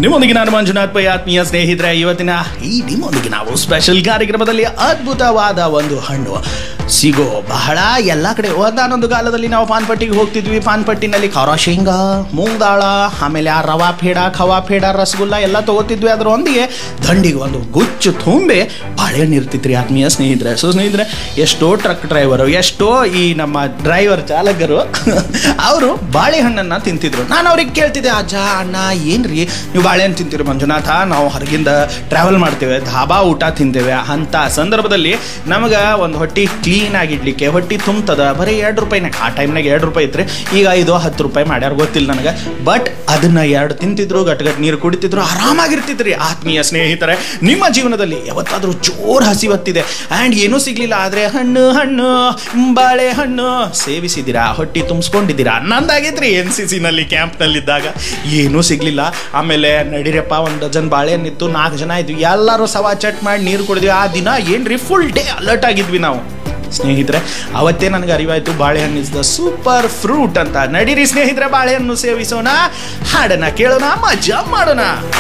ನಿಮ್ಮೊಂದಿಗೆ ನಾನು ಮಂಜುನಾಥ್ ಪೈ ಆತ್ಮೀಯ ಸ್ನೇಹಿತರೆ ಇವತ್ತಿನ ಈ ನಿಮ್ಮೊಂದಿಗೆ ನಾವು ಸ್ಪೆಷಲ್ ಕಾರ್ಯಕ್ರಮದಲ್ಲಿ ಅದ್ಭುತವಾದ ಒಂದು ಹಣ್ಣು ಸಿಗೋ ಬಹಳ ಎಲ್ಲ ಕಡೆ ಒಂದಾನೊಂದು ಕಾಲದಲ್ಲಿ ನಾವು ಪಾನ್ಪಟ್ಟಿಗೆ ಹೋಗ್ತಿದ್ವಿ ಪಾನ್ಪಟ್ಟಿನಲ್ಲಿ ಖಾರ ಶೇಂಗಾ ಮೂಂಗ್ ದಾಳ ಆಮೇಲೆ ಆ ರವಾ ಪೇಡ ಖವಾ ಪೇಡ ರಸಗುಲ್ಲ ಎಲ್ಲ ತಗೋತಿದ್ವಿ ಅದರೊಂದಿಗೆ ದಂಡಿಗೆ ಒಂದು ಗುಚ್ಚು ತುಂಬೆ ಬಾಳೆಹಣ್ಣು ಇರ್ತಿತ್ರಿ ಆತ್ಮೀಯ ಸ್ನೇಹಿತರೆ ಸೊ ಸ್ನೇಹಿತರೆ ಎಷ್ಟೋ ಟ್ರಕ್ ಡ್ರೈವರು ಎಷ್ಟೋ ಈ ನಮ್ಮ ಡ್ರೈವರ್ ಚಾಲಕರು ಅವರು ಬಾಳೆಹಣ್ಣನ್ನು ತಿಂತಿದ್ರು ನಾನು ಅವ್ರಿಗೆ ಕೇಳ್ತಿದ್ದೆ ಅಜ್ಜ ಅಣ್ಣ ಏನ್ರಿ ನೀವು ಬಾಳೆಹಣ್ಣು ತಿಂತೀರಿ ಮಂಜುನಾಥ ನಾವು ಹೊರಗಿಂದ ಟ್ರಾವೆಲ್ ಮಾಡ್ತೇವೆ ಧಾಬಾ ಊಟ ತಿಂತೇವೆ ಅಂತ ಸಂದರ್ಭದಲ್ಲಿ ನಮಗೆ ಒಂದು ಹೊಟ್ಟಿ ಕ್ಲೀನ್ ಆಗಿಡ್ಲಿಕ್ಕೆ ಹೊಟ್ಟಿ ತುಂಬ್ತದ ಬರೀ ಎರಡು ರೂಪಾಯಿನಾಗ ಆ ಟೈಮ್ನಾಗ ಎರಡು ರೂಪಾಯಿ ಇತ್ತು ಈಗ ಐದು ಹತ್ತು ರೂಪಾಯಿ ಮಾಡ್ಯಾರ ಗೊತ್ತಿಲ್ಲ ನನಗೆ ಬಟ್ ಅದನ್ನ ಎರಡು ತಿಂತಿದ್ರು ಗಟ್ ಗಟ್ ನೀರು ಕುಡಿತಿದ್ರು ಆರಾಮಾಗಿರ್ತಿದ್ರಿ ಆತ್ಮೀಯ ಸ್ನೇಹಿತರೆ ನಿಮ್ಮ ಜೀವನದಲ್ಲಿ ಯಾವತ್ತಾದ್ರೂ ಜೋರ್ ಹಸಿವತ್ತಿದೆ ಆ್ಯಂಡ್ ಏನೂ ಸಿಗ್ಲಿಲ್ಲ ಆದರೆ ಹಣ್ಣು ಹಣ್ಣು ಬಾಳೆಹಣ್ಣು ಸೇವಿಸಿದ್ದೀರಾ ಹೊಟ್ಟಿ ತುಂಬಿಸ್ಕೊಂಡಿದ್ದೀರಾ ನಂದಾಗೈತ್ರಿ ಎನ್ ಸಿ ಸಿನಲ್ಲಿ ಕ್ಯಾಂಪ್ನಲ್ಲಿದ್ದಾಗ ಏನೂ ಸಿಗ್ಲಿಲ್ಲ ಆಮೇಲೆ ನಡೀರಪ್ಪ ಒಂದು ಡಜನ್ ಬಾಳೆಹಣ್ಣಿತ್ತು ನಾಲ್ಕು ಜನ ಇದ್ವಿ ಎಲ್ಲರೂ ಸವಾ ಚಟ್ ಮಾಡಿ ನೀರು ಕುಡಿದ್ವಿ ಆ ದಿನ ಏನ್ರಿ ಫುಲ್ ಡೇ ಅಲರ್ಟ್ ಆಗಿದ್ವಿ ನಾವು ಸ್ನೇಹಿತರೆ ಅವತ್ತೇ ನನಗೆ ಅರಿವಾಯ್ತು ಬಾಳೆಹಣ್ಣು ಇಸ್ ದ ಸೂಪರ್ ಫ್ರೂಟ್ ಅಂತ ನಡೀರಿ ಸ್ನೇಹಿತರೆ ಬಾಳೆಹಣ್ಣು ಸೇವಿಸೋಣ ಹಾಡನ್ನ ಕೇಳೋಣ ಮಜಾ ಮಾಡೋಣ